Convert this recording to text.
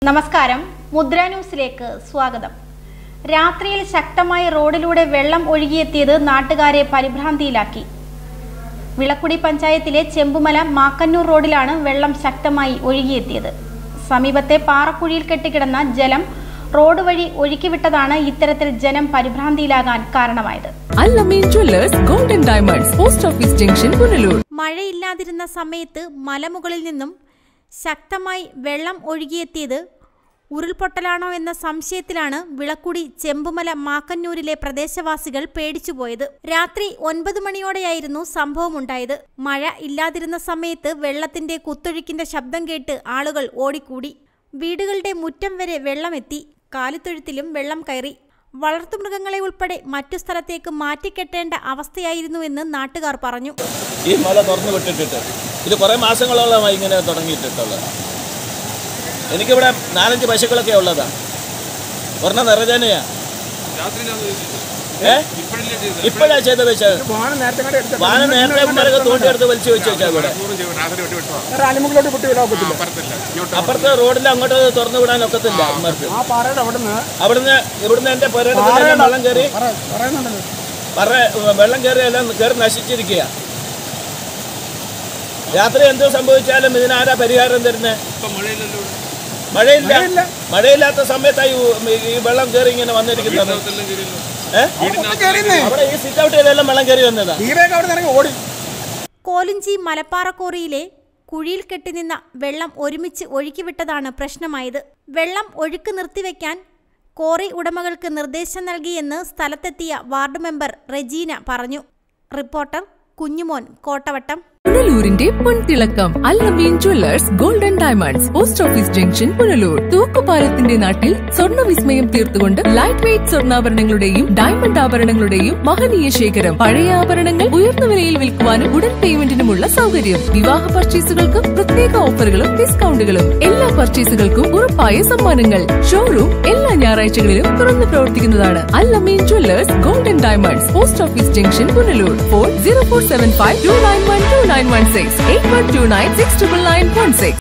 നമസ്കാരം മുദ്ര ന്യൂസിലേക്ക് സ്വാഗതം രാത്രിയിൽ ശക്തമായി റോഡിലൂടെ വെള്ളം ഒഴുകിയെത്തിയത് നാട്ടുകാരെ പരിഭ്രാന്തിയിലാക്കി വിളക്കുടി പഞ്ചായത്തിലെ ചെമ്പുമല മാക്കന്നൂർ റോഡിലാണ് വെള്ളം ശക്തമായി ഒഴുകിയെത്തിയത് സമീപത്തെ പാറക്കുഴിയിൽ കെട്ടിക്കിടന്ന ജലം റോഡ് വഴി ഒഴുക്കിവിട്ടതാണ് ഇത്തരത്തിൽ ജനം പരിഭ്രാന്തിയിലാകാൻ കാരണമായത് Allameen jewellers golden diamonds post office junction Punalur മഴയില്ലാതിരുന്ന സമയത്ത് മലമുകളിൽ നിന്നും ശക്തമായി വെള്ളം ഒഴുകിയെത്തിയത് ഉരുൾപൊട്ടലാണോ എന്ന സംശയത്തിലാണ് വിളക്കുടി ചെമ്പുമല മാക്കന്നൂരിലെ പ്രദേശവാസികൾ പേടിച്ചുപോയത് രാത്രി ഒൻപത് മണിയോടെയായിരുന്നു സംഭവമുണ്ടായത് മഴ ഇല്ലാതിരുന്ന സമയത്ത് വെള്ളത്തിന്റെ കുത്തൊഴുക്കിന്റെ ശബ്ദം കേട്ട് ആളുകൾ ഓടിക്കൂടി വീടുകളുടെ മുറ്റം വരെ വെള്ളമെത്തി കാലിത്തൊഴുത്തിലും വെള്ളം കയറി വളർത്തുമൃഗങ്ങളെ ഉൾപ്പെടെ മറ്റു സ്ഥലത്തേക്ക് മാറ്റിക്കെട്ടേണ്ട അവസ്ഥയായിരുന്നുവെന്ന് നാട്ടുകാർ പറഞ്ഞു ഈ മല തുറന്നു വിട്ടിട്ടിട്ട് ഇത് കുറേ മാസങ്ങളോളമായി ഇങ്ങനെ തുടങ്ങിയിട്ടിട്ടുള്ളത് എനിക്കിവിടെ നാലഞ്ച് പശുക്കളൊക്കെ ഉള്ളതാ ഒരെണ്ണം നിറജനയാ ഏ ഇപ്പോഴാ ചെയ്ത വെച്ച വാന നേരത്തെ ഉമ്മാരൊക്കെ തോണ്ടിയെടുത്ത് വലിച്ചു വെച്ച് വെച്ചാ ഇവിടെ ആലിമുകളിലോട്ട് പൊട്ടി വിടാൻ ഒക്കത്തില്ല അപ്പുറത്തെ റോഡിൽ അങ്ങോട്ട് തുറന്നു വിടാൻ ഒക്കത്തില്ല ഉമ്മാർക്ക് ആ പാറയുടെ അവിടെ നിന്ന് അവിടുന്ന് ഇവിടുന്ന് എൻ്റെ പുരയിടത്തിലെല്ലാം വെള്ളം കയറി പറയുന്നുണ്ടല്ലോ പറ വെള്ളം കയറി എല്ലാം കയറി നശിച്ചിരിക്കുക രാത്രി എന്തോ സംഭവിച്ചാലും ഇതിനാരാ പരിഹാരം തരുന്നത് മഴയില്ല മഴയില്ലാത്ത സമയത്തായി ഈ- ഈ വെള്ളം കയറി ഇങ്ങനെ വന്നിരിക്കുന്നത് ഏ? അവിടെ ഈ സിറ്റ് ഔട്ട് ചെയ്തെല്ലാം വെള്ളം കയറി വന്നതാ തീരെയൊക്കെ അവിടെ നിന്ന് ഇറങ്ങി ഓടി കോലിഞ്ചി മലപ്പാറക്കോറിയിലെ കുഴിയിൽ കെട്ടിനിന്ന വെള്ളം ഒരുമിച്ച് ഒഴുക്കിവിട്ടതാണ് പ്രശ്നമായത് വെള്ളം ഒഴുക്ക് നിർത്തിവെക്കാൻ കോറി ഉടമകൾക്ക് നിർദ്ദേശം നൽകിയെന്ന് സ്ഥലത്തെത്തിയ വാർഡ് മെമ്പർ റെജീന പറഞ്ഞു റിപ്പോർട്ടർ കുഞ്ഞുമോൻ കോട്ടവട്ടം പുനലൂരിന്റെ പൊൻതിളക്കം Allameen jewellers golden diamonds post office junction Punalur തൂക്കുപാലത്തിന്റെ നാട്ടിൽ സ്വർണ്ണ വിസ്മയം തീർത്തുകൊണ്ട് ലൈറ്റ് വെയ്റ്റ് സ്വർണ്ണാഭരണങ്ങളുടെയും ഡയമണ്ട് ആഭരണങ്ങളുടെയും മഹനീയ ശേഖരം പഴയ ആഭരണങ്ങൾ ഉയർന്ന വിലയിൽ വിൽക്കുവാനും ഉടൻ പേയ്മെന്റിനുമുള്ള സൗകര്യം വിവാഹ പർച്ചേസുകൾക്കും പ്രത്യേക ഓഫറുകളും ഡിസ്കൗണ്ടുകളും എല്ലാ പർച്ചേസുകൾക്കും ഉറപ്പായ സമ്മാനങ്ങൾ ഷോറൂം എല്ലാ ഞായറാഴ്ചകളിലും തുറന്നു പ്രവർത്തിക്കുന്നതാണ് Allameen jewellers golden diamonds post office junction Punalur phone zero four seven five two nine one two nine one six eight one two nine six triple nine one six